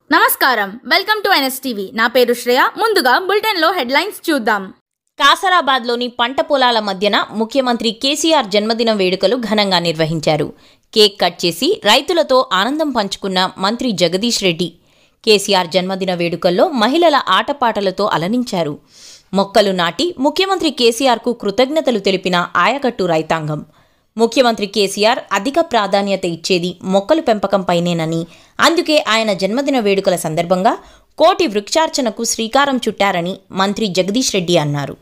నమస్కారం welcome to NSTV నా పేరు శ్రేయ ముందుగా బులెటిన్లో హెడ్లైన్స్ చూద్దాం కాసరాబాద్లోని పంట పొలాల మధ్యన ముఖ్యమంత్రి కేసీఆర్ జన్మదిన వేడుకలు ఘనంగా నిర్వహించారు కేక్ కట్ చేసి రైతులతో ఆనందం పంచుకున్న మంత్రి జగదీష్ రెడ్డి కేసీఆర్ జన్మదిన వేడుకల్లో మహిళల ఆటపాటలతో అలరించారు మొక్కలు నాటి ముఖ్యమంత్రి కేసీఆర్కు కృతజ్ఞతలు తెలిపిన ఆయకట్టు రైతాంగం ముఖ్యమంత్రి కేసీఆర్ అధిక ప్రాధాన్యత ఇచ్చేది మొక్కలు పెంపకంపైనేనని అందుకే ఆయన జన్మదిన వేడుకల సందర్భంగా కోటి వృక్షార్చనకు శ్రీకారం చుట్టారని మంత్రి జగదీష్ రెడ్డి అన్నారు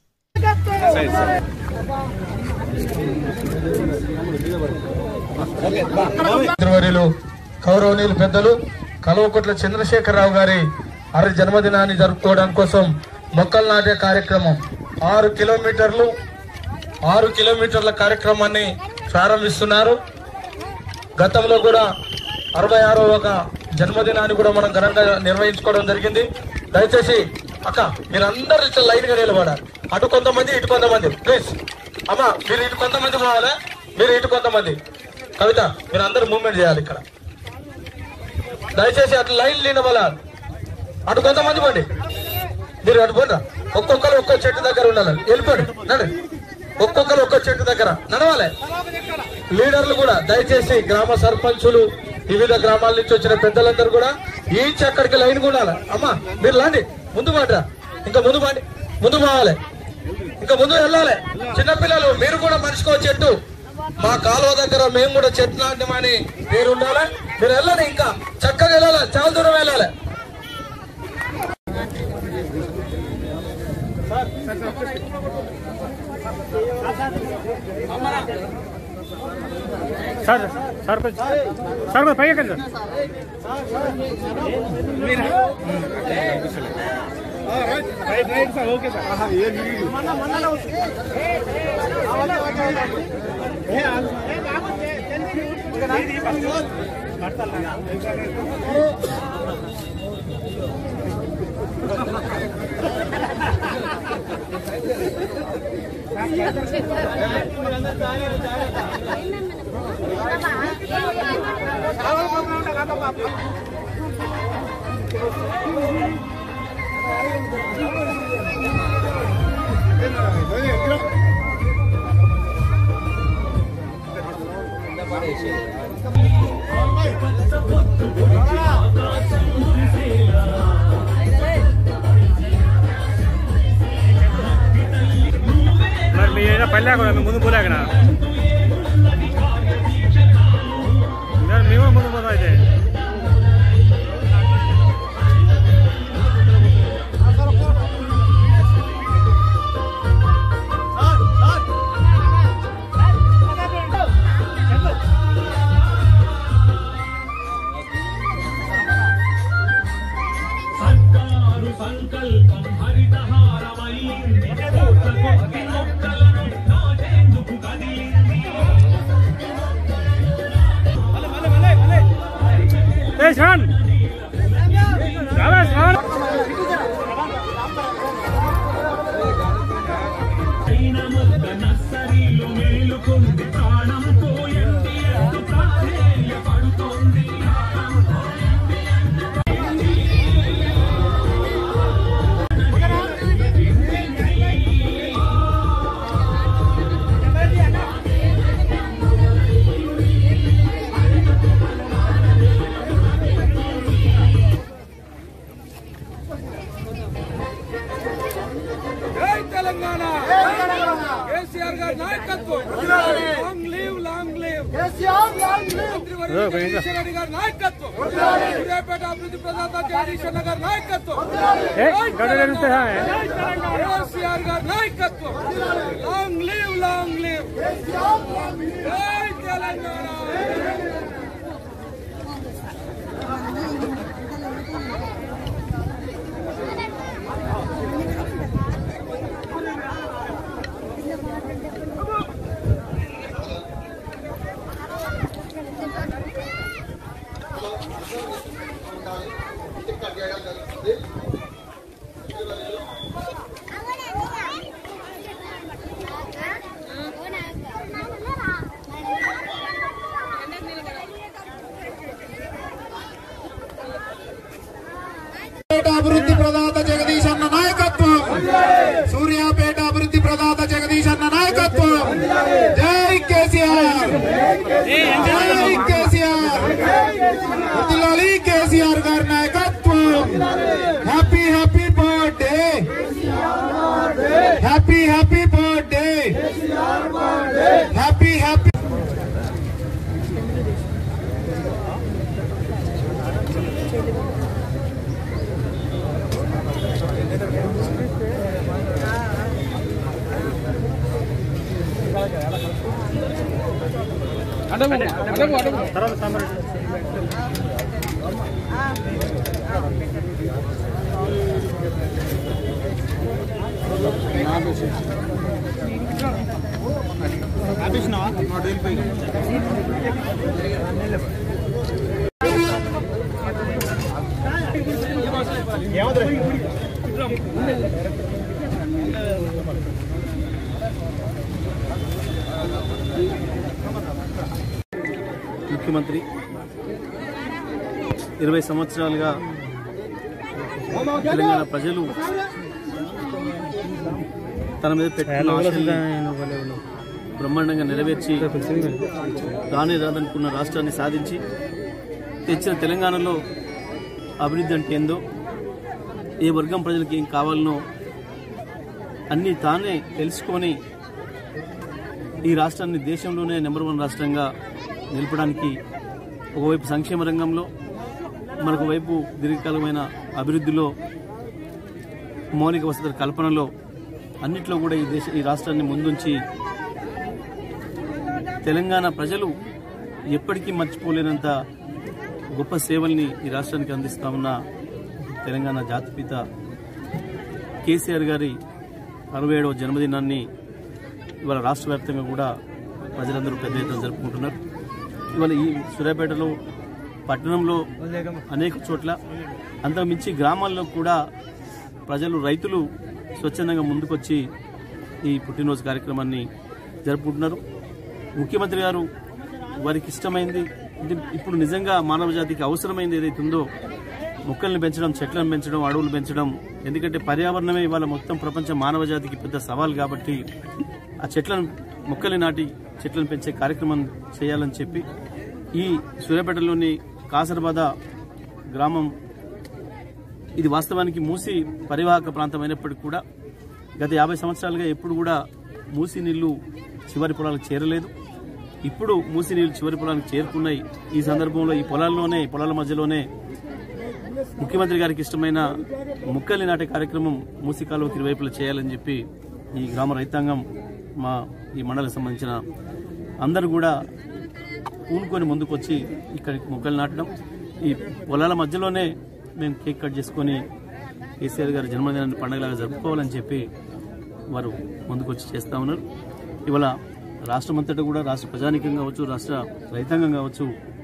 మంత్రివర్యులు గౌరవనీయులు పెద్దలు కల్వకుట్ల చంద్రశేఖరరావు గారి అర జన్మదినాన్ని జరుపుకోవడం కోసం మొక్కలు నాటే కార్యక్రమం ఆరు కిలోమీటర్లు ఆరు కిలోమీటర్ల కార్యక్రమాన్ని ప్రారంభిస్తున్నారు గతంలో కూడా అరవై ఆరో ఒక జన్మదినాన్ని కూడా మనం ఘనంగా నిర్వహించుకోవడం జరిగింది దయచేసి అక్క మీరందరూ ఇట్లా లైన్ గా నిలబడాలి అటు కొంతమంది ఇటు కొంతమంది ప్లీజ్ అమ్మా మీరు ఇటు కొంతమంది పోవాలా మీరు ఇటు కొంతమంది కవిత మీరు అందరూ మూవ్మెంట్ చేయాలి ఇక్కడ దయచేసి అట్లా లైన్ నిలబడాలి అటు కొంతమంది పోండి మీరు అటు పోండి ఒక్కొక్కరు ఒక్కో చెట్టు దగ్గర ఉండాలి వెళ్ళిపోండి నడు ఒక్కొక్కరు ఒక్కో చెట్టు దగ్గర నడవాలి లీడర్లు కూడా దయచేసి గ్రామ సర్పంచులు వివిధ గ్రామాల నుంచి వచ్చిన పెద్దలందరూ కూడా ఈచ్ అక్కడికి లైన్ కూడా ఉండాలి. అమ్మా మీరు లాండి ముందు మాట్రా ఇంకా ముందు పాండి ముందు పోవాలి ఇంకా ముందు వెళ్ళాలి చిన్నపిల్లలు మీరు కూడా మనిషికో చెట్టు మా కాలువ దగ్గర మేము కూడా చెట్టు నాటమని మీరు ఉండాలి మీరు వెళ్ళండి ఇంకా చక్కగా వెళ్ళాలి చాలా దూరం వెళ్ళాలి सर सर कुछ सर कुछ भैया कर మరి మీ ఏదో పల్లె కూడా మేము ముందు పోలే అక్కడ మరి మేము ముందు పోదాం అయితే సర్కారు సంకల్పం హరితహారమై కోట్ల కొద్ది మొక్కలను నాటేందుకు కదిలింది ఏ షాన్ రావే షాన్ అయిన మొక్క నర్సరీలు మేలుకుంది ప్రాణం పోయింది ఎందు ప్రాధేయపడుతోంది జై తెలంగాణ కేసీఆర్ గారి నాయకత్వం లాంగ్ లీవ్ లాంగ్ లీవ్ మంత్రివర్యులు జగదీశ్వర్ రెడ్డి గారి నాయకత్వం సూర్యాపేట అభివృద్ధి ప్రదాత జగదీశ్వర్ గారి నాయకత్వం ఏ గడు తెలుస్తే కేసీఆర్ గారి నాయకత్వం లాంగ్ లీవ్ లాంగ్ లీవ్ జై తెలంగాణ జగదీష్ అన్న నాయకత్వం జై కేసీఆర్ జై కేసీఆర్ వర్ధిల్లాలి కేసీఆర్ గారి నాయకత్వం happy happy birthday happy happy birthday happy happy ముఖ్యమంత్రి ఇరవై సంవత్సరాలుగా తెలంగాణ ప్రజలు తన మీద పెట్టిన ఆశల్ని బ్రహ్మాండంగా నెరవేర్చి రానే రాదనుకున్న రాష్ట్రాన్ని సాధించి తెచ్చిన తెలంగాణలో అభివృద్ధి అంటే ఏందో ఏ వర్గం ప్రజలకు ఏం కావాలనో అన్నీ తానే తెలుసుకొని ఈ రాష్ట్రాన్ని దేశంలోనే నెంబర్ వన్ రాష్ట్రంగా నిలపడానికి ఒకవైపు సంక్షేమ రంగంలో మరొక వైపు దీర్ఘకాలమైన అభివృద్ధిలో మౌలిక వసతుల కల్పనలో అన్నిట్లో కూడా ఈ దేశ ఈ రాష్ట్రాన్ని ముందుంచి తెలంగాణ ప్రజలు ఎప్పటికీ మర్చిపోలేనంత గొప్ప సేవల్ని ఈ రాష్ట్రానికి అందిస్తా ఉన్న తెలంగాణ జాతిపిత కేసీఆర్ గారి అరవై ఏడవ జన్మదినాన్ని ఇవాళ రాష్ట్ర వ్యాప్తంగా కూడా ప్రజలందరూ పెద్ద ఎత్తున జరుపుకుంటున్నారు ఇవాళ ఈ సూర్యాపేటలో పట్టణంలో అనేక చోట్ల అంతకుమించి గ్రామాల్లో కూడా ప్రజలు రైతులు స్వచ్ఛందంగా ముందుకొచ్చి ఈ పుట్టినరోజు కార్యక్రమాన్ని జరుపుకుంటున్నారు ముఖ్యమంత్రి గారు వారికి ఇష్టమైంది ఇది ఇప్పుడు నిజంగా మానవ జాతికి అవసరమైంది ఏదైతే ఉందో మొక్కల్ని పెంచడం చెట్లను పెంచడం అడవులు పెంచడం ఎందుకంటే పర్యావరణమే ఇవాళ మొత్తం ప్రపంచ మానవ జాతికి పెద్ద సవాల్ కాబట్టి ఆ చెట్లను మొక్కల్ని నాటి చెట్లను పెంచే కార్యక్రమం చేయాలని చెప్పి ఈ సూర్యాపేటలోని కాసరబాద గ్రామం ఇది వాస్తవానికి మూసి పరివాహక ప్రాంతం అయినప్పటికీ కూడా గత యాభై సంవత్సరాలుగా ఎప్పుడు కూడా మూసి నీళ్లు చివరి పొలాలకు చేరలేదు ఇప్పుడు మూసి నీళ్లు చివరి పొలానికి చేరుకున్నాయి ఈ సందర్భంలో ఈ పొలాల్లోనే ఈ పొలాల మధ్యలోనే ముఖ్యమంత్రి గారికి ఇష్టమైన ముక్కల్ని నాటే కార్యక్రమం మూసి కాలువకి ఇరువైపులా చేయాలని చెప్పి ఈ గ్రామ రైతాంగం మా ఈ మండలికి సంబంధించిన అందరూ కూడా పూనుకొని ముందుకొచ్చి ఇక్కడికి మొక్కలు నాటడం ఈ పొలాల మధ్యలోనే మేము కేక్ కట్ చేసుకొని కేసీఆర్ గారి జన్మదినాన్ని పండుగలాగా జరుపుకోవాలని చెప్పి వారు ముందుకొచ్చి చేస్తూ ఉన్నారు ఇవాళ రాష్ట్రం అంతటా కూడా రాష్ట్ర ప్రజానికం కావచ్చు రాష్ట్ర రైతాంగం కావచ్చు